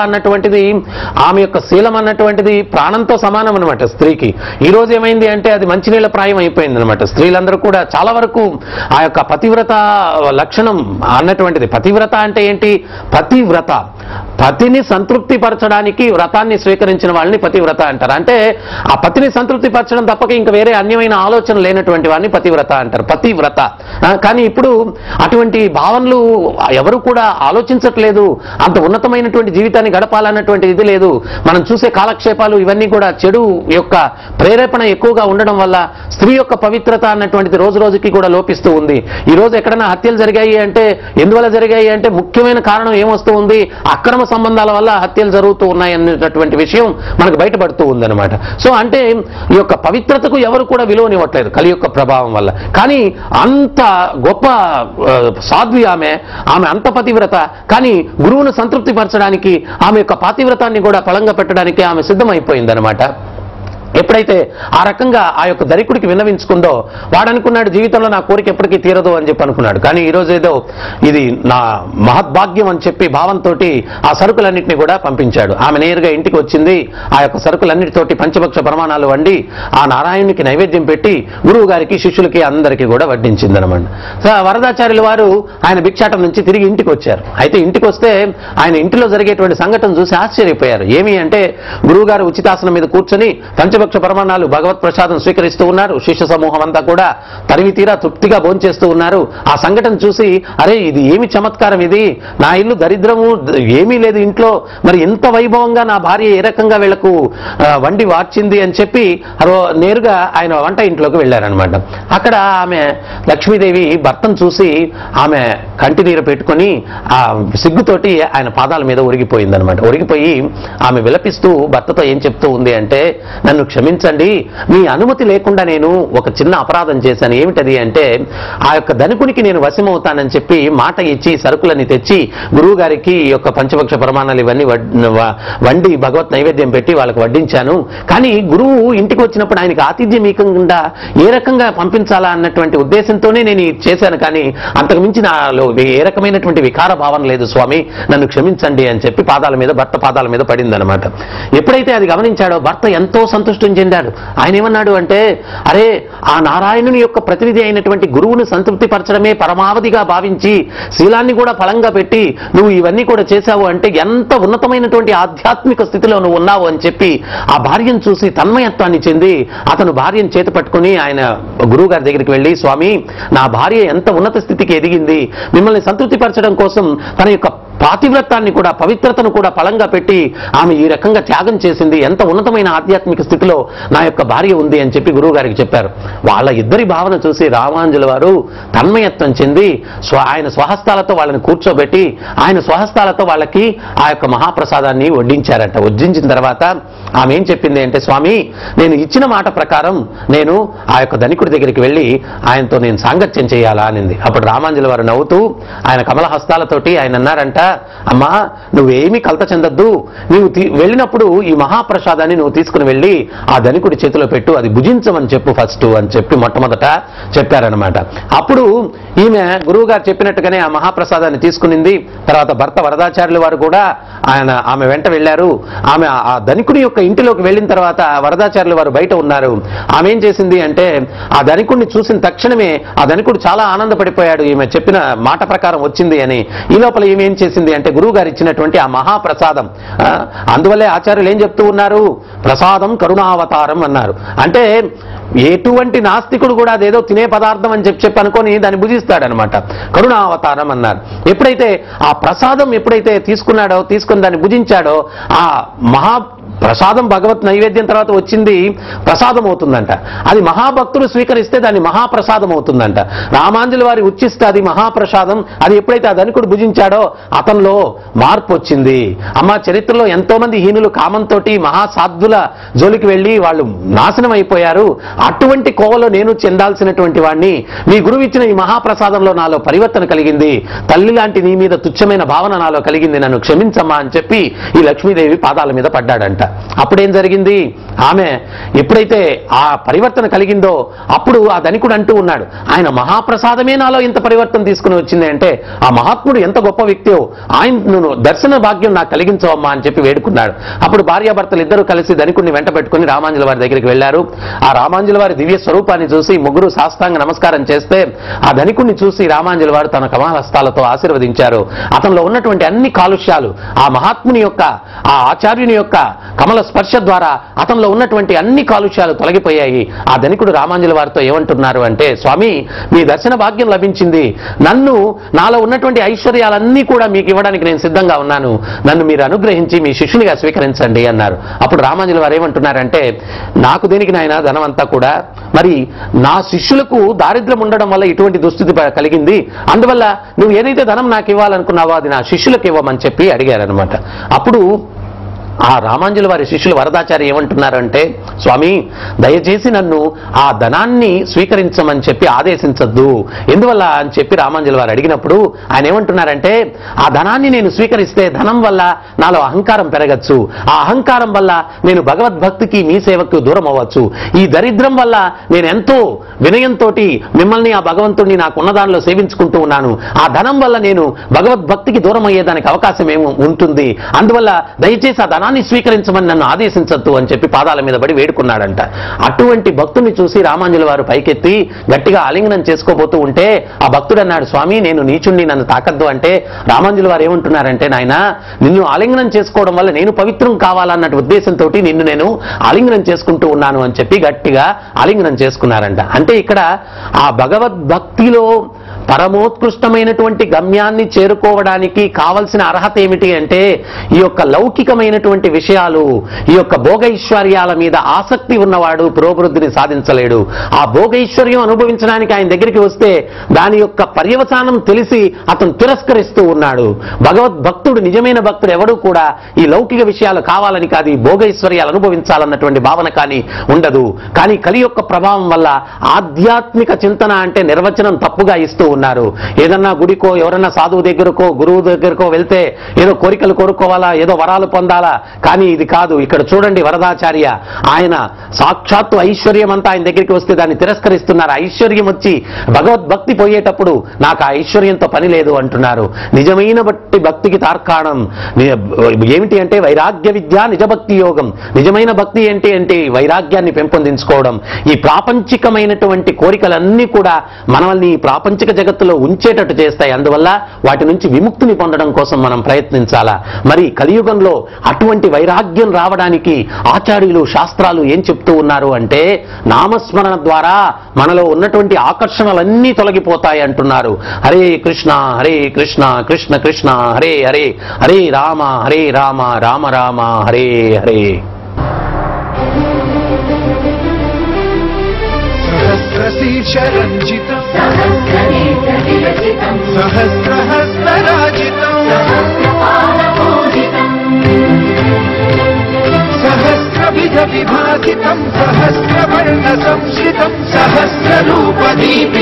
అన్నటువంటిది ఆమె యొక్క శీలం అన్నటువంటిది ప్రాణంతో సమానం అనమాట స్త్రీకి ఈ రోజు ఏమైంది అంటే అది మంచినీళ్ళ ప్రాయం అయిపోయింది అనమాట స్త్రీలందరూ కూడా చాలా వరకు ఆ యొక్క పతివ్రత లక్షణం అన్నటువంటిది పతివ్రత అంటే ఏంటి పతివ్రత పతిని సంతృప్తి పరచడానికి వ్రతాన్ని స్వీకరించిన వాళ్ళని పతివ్రత అంటారు అంటే ఆ పతిని సంతృప్తి పరచడం తప్పక ఇంకా వేరే అన్యమైన ఆలోచన లేనటువంటి వాడిని పతివ్రత అంటారు పతివ్రత ఆ, కానీ ఇప్పుడు అటువంటి భావనలు ఎవరు కూడా ఆలోచించట్లేదు అంత ఉన్నతమైనటువంటి జీవితాన్ని గడపాలన్నటువంటి ఇది లేదు మనం చూసే కాలక్షేపాలు ఇవన్నీ కూడా చెడు యొక్క ప్రేరేపణ ఎక్కువగా ఉండడం వల్ల స్త్రీ యొక్క పవిత్రత అన్నటువంటిది రోజు రోజుకి కూడా లోపిస్తూ ఉంది ఈ రోజు ఎక్కడైనా హత్యలు జరిగాయి అంటే ఎందువల్ల జరిగాయి అంటే ముఖ్యమైన కారణం ఏమొస్తూ ఉంది అక్రమ సంబంధాల వల్ల హత్యలు జరుగుతూ ఉన్నాయి అనేటటువంటి విషయం మనకు బయటపడుతూ ఉందన్నమాట సో అంటే ఈ యొక్క పవిత్రతకు ఎవరు కూడా విలువనివ్వట్లేదు కలి యొక్క ప్రభావం వల్ల కానీ అంత గొప్ప ఆ, సాధ్వి ఆమె ఆమె అంత పతివ్రత కానీ గురువును సంతృప్తి పరచడానికి ఆమె యొక్క పాతివ్రతాన్ని కూడా ఫలంగా పెట్టడానికి ఆమె సిద్ధమైపోయిందనమాట ఎప్పుడైతే ఆ రకంగా ఆ యొక్క ధనికుడికి విన్నవించుకుందో వాడు అనుకున్నాడు జీవితంలో నా కోరిక ఎప్పటికీ తీరదు అని చెప్పి అనుకున్నాడు కానీ ఈ రోజు ఏదో ఇది నా మహద్భాగ్యం అని చెప్పి భావంతో ఆ సరుకులన్నింటినీ కూడా పంపించాడు ఆమె నేరుగా ఇంటికి వచ్చింది ఆ యొక్క సరుకులన్నిటితోటి పంచభక్ష ప్రమాణాలు వండి ఆ నారాయణునికి నైవేద్యం పెట్టి గురువు గారికి శిష్యులకి అందరికీ కూడా వడ్డించింది అనమాట సో వరదాచార్యుల వారు ఆయన భిక్షాటం నుంచి తిరిగి ఇంటికి వచ్చారు అయితే ఇంటికి వస్తే ఆయన ఇంటిలో జరిగేటువంటి సంఘటన చూసి ఆశ్చర్యపోయారు ఏమి అంటే గురువు గారు ఉచితాసనం మీద కూర్చొని పంచభక్ష ప్రమాణాలు భగవత్ ప్రసాదం స్వీకరిస్తూ ఉన్నారు శిష్య సమూహం అంతా కూడా తరివి తీరా తృప్తిగా భోంచేస్తూ ఉన్నారు ఆ సంఘటన చూసి అరే ఇది ఏమి చమత్కారం ఇది నా ఇల్లు దరిద్రము ద- ఏమీ లేదు ఇంట్లో మరి ఇంత వైభవంగా నా భార్య ఏ రకంగా వీళ్లకు ఆ, వండి వార్చింది అని చెప్పి రో- నేరుగా ఆయన వంట ఇంట్లోకి వెళ్ళారనమాట అక్కడ ఆమె లక్ష్మీదేవి భర్తను చూసి ఆమె కంటి నీరు పెట్టుకొని ఆ సిగ్గుతోటి ఆయన పాదాల మీద ఒరిగిపోయిందనమాట ఒరిగిపోయి ఆమె విలపిస్తూ భర్తతో ఏం చెప్తూ ఉంది అంటే నన్ను క్షమించండి మీ అనుమతి లేకుండా నేను ఒక చిన్న అపరాధం చేశాను ఏమిటది అంటే ఆ యొక్క ధనికునికి నేను వశమవుతానని చెప్పి మాట ఇచ్చి సరుకులని తెచ్చి గురువు గారికి ఈ యొక్క పంచపక్ష ప్రమాణాలు ఇవన్నీ వడ్- వ- వండి భగవత్ నైవేద్యం పెట్టి వాళ్ళకి వడ్డించాను కానీ గురువు ఇంటికి వచ్చినప్పుడు ఆయనకి ఆతిథ్యం ఇవ్వకుండా ఏ రకంగా పంపించాలా అన్నటువంటి ఉద్దేశంతోనే నేను ఇది చేశాను కానీ అంతకు మించి నాలో ఏ రకమైనటువంటి వికార భావన లేదు స్వామి నన్ను క్షమించండి అని చెప్పి పాదాల మీద భర్త పాదాల మీద పడిందనమాట ఎప్పుడైతే అది గమనించాడో భర్త ఎంతో సంతుష్టం చెందాడు ఆయన ఏమన్నాడు అంటే అరే ఆ నారాయణుని యొక్క ప్రతినిధి అయినటువంటి గురువును సంతృప్తి పరచడమే పరమావధిగా భావించి శీలాన్ని కూడా ఫలంగా పెట్టి నువ్వు ఇవన్నీ కూడా చేశావు అంటే ఎంత ఉన్నతమైనటువంటి ఆధ్యాత్మిక స్థితిలో నువ్వు ఉన్నావు అని చెప్పి ఆ భార్యను చూసి తన్మయత్వాన్ని చెంది అతను భార్యను చేతి పట్టుకుని ఆయన గురువు గారి దగ్గరికి వెళ్ళి స్వామి నా భార్య ఎంత ఉన్నత స్థితికి ఎదిగింది మిమ్మల్ని సంతృప్తిపరచడం కోసం తన యొక్క పాతివ్రతాన్ని కూడా పవిత్రతను కూడా ఫలంగా పెట్టి ఆమె ఈ రకంగా త్యాగం చేసింది ఎంత ఉన్నతమైన ఆధ్యాత్మిక స్థితిలో నా యొక్క భార్య ఉంది అని చెప్పి గురువు గారికి చెప్పారు వాళ్ళ ఇద్దరి భావన చూసి రామాంజుల వారు తన్మయత్వం చెంది స్వ ఆయన స్వహస్తాలతో వాళ్ళని కూర్చోబెట్టి ఆయన స్వహస్తాలతో వాళ్ళకి ఆ యొక్క మహాప్రసాదాన్ని వడ్డించారట వడ్డించిన తర్వాత ఆమె ఏం చెప్పింది అంటే స్వామి నేను ఇచ్చిన మాట ప్రకారం నేను ఆ యొక్క ధనికుడి దగ్గరికి వెళ్ళి ఆయనతో నేను సాంగత్యం చేయాలా అనింది అప్పుడు రామాంజుల వారు నవ్వుతూ ఆయన కమల హస్తాలతోటి ఆయన అన్నారంట అమ్మా నువ్వేమీ కలత చెందొద్దు నీవు తీ- వెళ్ళినప్పుడు ఈ మహాప్రసాదాన్ని నువ్వు తీసుకుని వెళ్ళి ఆ ధనికుడి చేతిలో పెట్టు అది భుజించమని చెప్పు ఫస్ట్ అని చెప్పి మొట్టమొదట చెప్పారనమాట అప్పుడు ఈమె గురువు గారు చెప్పినట్టుగానే ఆ మహాప్రసాదాన్ని తీసుకునింది తర్వాత భర్త వరదాచార్యుల వారు కూడా ఆయన ఆమె వెంట వెళ్ళారు ఆమె ఆ- ఆ ధనికుడి యొక్క ఇంటిలోకి వెళ్ళిన తర్వాత వరదాచార్యుల వారు బయట ఉన్నారు ఆమె ఏం చేసింది అంటే ఆ ధనికుడిని చూసిన తక్షణమే ఆ ధనికుడు చాలా ఆనందపడిపోయాడు ఈమె చెప్పిన మాట ప్రకారం వచ్చింది అని ఈ లోపల ఈమె ఏం చేసింది అంటే గురువు గారు ఇచ్చినటువంటి ఆ మహాప్రసాదం ఆ, అందువల్లే ఆచార్యులు ఏం చెప్తూ ఉన్నారు ప్రసాదం కరుణావతారం అన్నారు అంటే ఎటువంటి నాస్తికుడు కూడా అదేదో తినే పదార్థం అని చెప్పి చెప్పి అనుకొని దాన్ని భుజిస్తాడనమాట కరుణావతారం అన్నారు ఎప్పుడైతే ఆ ప్రసాదం ఎప్పుడైతే తీసుకున్నాడో తీసుకుని దాన్ని భుజించాడో ఆ మహా ప్రసాదం భగవత్ నైవేద్యం తర్వాత వచ్చింది ప్రసాదం అవుతుందంట అది మహాభక్తుడు స్వీకరిస్తే దాన్ని మహాప్రసాదం అవుతుందంట రామాంజుల వారి ఉచ్చిస్తే అది మహాప్రసాదం అది ఎప్పుడైతే ఆ ధనికుడు భుజించాడో అతనిలో మార్పు వచ్చింది అమ్మ చరిత్రలో ఎంతో మంది హీనులు కామంతో మహాసాధ్వుల జోలికి వెళ్ళి వాళ్ళు నాశనం అయిపోయారు అటువంటి కోవలో నేను చెందాల్సినటువంటి వాడిని మీ గురువు ఇచ్చిన ఈ మహాప్రసాదంలో నాలో పరివర్తన కలిగింది తల్లి లాంటి నీ మీద తుచ్చమైన భావన నాలో కలిగింది నన్ను క్షమించమ్మా అని చెప్పి ఈ లక్ష్మీదేవి పాదాల మీద పడ్డాడంట అప్పుడేం జరిగింది ఆమె ఎప్పుడైతే ఆ పరివర్తన కలిగిందో అప్పుడు ఆ ధనికుడు అంటూ ఉన్నాడు ఆయన మహాప్రసాదమే నాలో ఇంత పరివర్తన తీసుకుని వచ్చింది అంటే ఆ మహాత్ముడు ఎంత గొప్ప వ్యక్తియో ఆయన దర్శన భాగ్యం నాకు కలిగించవమ్మా అని చెప్పి వేడుకున్నాడు అప్పుడు భార్యాభర్తలు ఇద్దరు కలిసి ధనికుడిని వెంట పెట్టుకుని రామాంజుల వారి దగ్గరికి వెళ్లారు ఆ రామాంజుల వారి దివ్య స్వరూపాన్ని చూసి ముగ్గురు సాష్టాంగ నమస్కారం చేస్తే ఆ ధనికుడిని చూసి రామాంజుల వారు తన కమలహస్తాలతో ఆశీర్వదించారు అతనిలో ఉన్నటువంటి అన్ని కాలుష్యాలు ఆ మహాత్ముని యొక్క ఆ ఆచార్యుని యొక్క కమల స్పర్శ ద్వారా అతనిలో ఉన్నటువంటి అన్ని కాలుష్యాలు తొలగిపోయాయి ఆ ధనికుడు రామాంజుల వారితో ఏమంటున్నారు అంటే స్వామి మీ దర్శన భాగ్యం లభించింది నన్ను నాలో ఉన్నటువంటి ఐశ్వర్యాలన్నీ కూడా మీకు ఇవ్వడానికి నేను సిద్ధంగా ఉన్నాను నన్ను మీరు అనుగ్రహించి మీ శిష్యునిగా స్వీకరించండి అన్నారు అప్పుడు రామాంజుల వారు ఏమంటున్నారంటే నాకు దేనికి నాయన ధనం అంతా కూడా మరి నా శిష్యులకు దారిద్ర్యం ఉండడం వల్ల ఇటువంటి దుస్థితి ప- కలిగింది అందువల్ల నువ్వు ఏదైతే ధనం నాకు ఇవ్వాలనుకున్నావో అది నా శిష్యులకు ఇవ్వమని చెప్పి అడిగారనమాట అప్పుడు ఆ రామాంజుల వారి శిష్యులు వరదాచారి ఏమంటున్నారంటే స్వామి దయచేసి నన్ను ఆ ధనాన్ని స్వీకరించమని చెప్పి ఆదేశించద్దు ఎందువల్ల అని చెప్పి రామాంజుల వారు అడిగినప్పుడు ఆయన ఏమంటున్నారంటే ఆ ధనాన్ని నేను స్వీకరిస్తే ధనం వల్ల నాలో అహంకారం పెరగచ్చు ఆ అహంకారం వల్ల నేను భగవద్భక్తికి మీ సేవకు దూరం అవ్వచ్చు ఈ దరిద్రం వల్ల నేను ఎంతో వినయంతో మిమ్మల్ని ఆ భగవంతుడిని నాకున్న దానిలో సేవించుకుంటూ ఉన్నాను ఆ ధనం వల్ల నేను భగవద్భక్తికి దూరం అయ్యేదానికి అవకాశం ఏమో ఉంటుంది అందువల్ల దయచేసి ఆ ధనాన్ని స్వీకరించమని నన్ను ఆదేశించద్దు అని చెప్పి పాదాల మీద పడి వేడుకున్నాడంట అటువంటి భక్తుని చూసి రామాంజుల వారు పైకెత్తి గట్టిగా ఆలింగనం చేసుకోబోతూ ఉంటే ఆ భక్తుడు అన్నాడు స్వామి నేను నీచుణ్ణి నన్ను తాకద్దు అంటే రామాంజుల వారు ఏమంటున్నారంటే నాయన నిన్ను ఆలింగనం చేసుకోవడం వల్ల నేను పవిత్రం కావాలన్నట్టు ఉద్దేశంతో నిన్ను నేను ఆలింగనం చేసుకుంటూ ఉన్నాను అని చెప్పి గట్టిగా ఆలింగనం చేసుకున్నారంట అంటే ఇక్కడ ఆ భగవద్భక్తిలో పరమోత్కృష్టమైనటువంటి గమ్యాన్ని చేరుకోవడానికి కావలసిన అర్హత ఏమిటి అంటే ఈ యొక్క లౌకికమైనటువంటి విషయాలు ఈ యొక్క భోగైశ్వర్యాల మీద ఆసక్తి ఉన్నవాడు పురోభివృద్ధిని సాధించలేడు ఆ భోగైశ్వర్యం అనుభవించడానికి ఆయన దగ్గరికి వస్తే దాని యొక్క పర్యవసానం తెలిసి అతను తిరస్కరిస్తూ ఉన్నాడు భగవద్భక్తుడు నిజమైన భక్తుడు ఎవడు కూడా ఈ లౌకిక విషయాలు కావాలని కాదు ఈ భోగైశ్వర్యాలు అనుభవించాలన్నటువంటి భావన కానీ ఉండదు కానీ కలి యొక్క ప్రభావం వల్ల ఆధ్యాత్మిక చింతన అంటే నిర్వచనం తప్పుగా ఇస్తూ ఉన్నారు ఏదన్నా గుడికో ఎవరన్నా సాధువు దగ్గరకో గురువు దగ్గరకో వెళ్తే ఏదో కోరికలు కోరుకోవాలా ఏదో వరాలు పొందాలా కానీ ఇది కాదు ఇక్కడ చూడండి వరదాచార్య ఆయన సాక్షాత్తు ఐశ్వర్యం అంతా ఆయన దగ్గరికి వస్తే దాన్ని తిరస్కరిస్తున్నారు ఐశ్వర్యం వచ్చి భగవద్భక్తి పోయేటప్పుడు నాకు ఆ ఐశ్వర్యంతో పని లేదు అంటున్నారు నిజమైన బట్టి భక్తికి తార్కాణం ని- ఏమిటి అంటే వైరాగ్య విద్య నిజభక్తి యోగం నిజమైన భక్తి ఏంటి అంటే ఈ వైరాగ్యాన్ని పెంపొందించుకోవడం ఈ ప్రాపంచికమైనటువంటి కోరికలన్నీ కూడా మనల్ని ఈ ప్రాపంచిక జగత్తులో ఉంచేటట్టు చేస్తాయి అందువల్ల వాటి నుంచి విముక్తిని పొందడం కోసం మనం ప్రయత్నించాలా మరి కలియుగంలో అటువంటి వైరాగ్యం రావడానికి ఆచార్యులు శాస్త్రాలు ఏం చెప్తూ ఉన్నారు అంటే నామస్మరణ ద్వారా మనలో ఉన్నటువంటి ఆకర్షణలన్నీ తొలగిపోతాయి అంటున్నారు హరే కృష్ణ హరే కృష్ణ కృష్ణ కృష్ణ హరే హరే హరే రామ హరే రామ రామ రామ హరే హరే सहस्रशीर्षरञ्जितम् सहस्रनेत्रविरचितम् सहस्रहस्तराजितम् सहस्रपादपूजितम् सहस्रविधविभासितम् सहस्रवर्णसंश्रितम् सहस्ररूपदीपितम्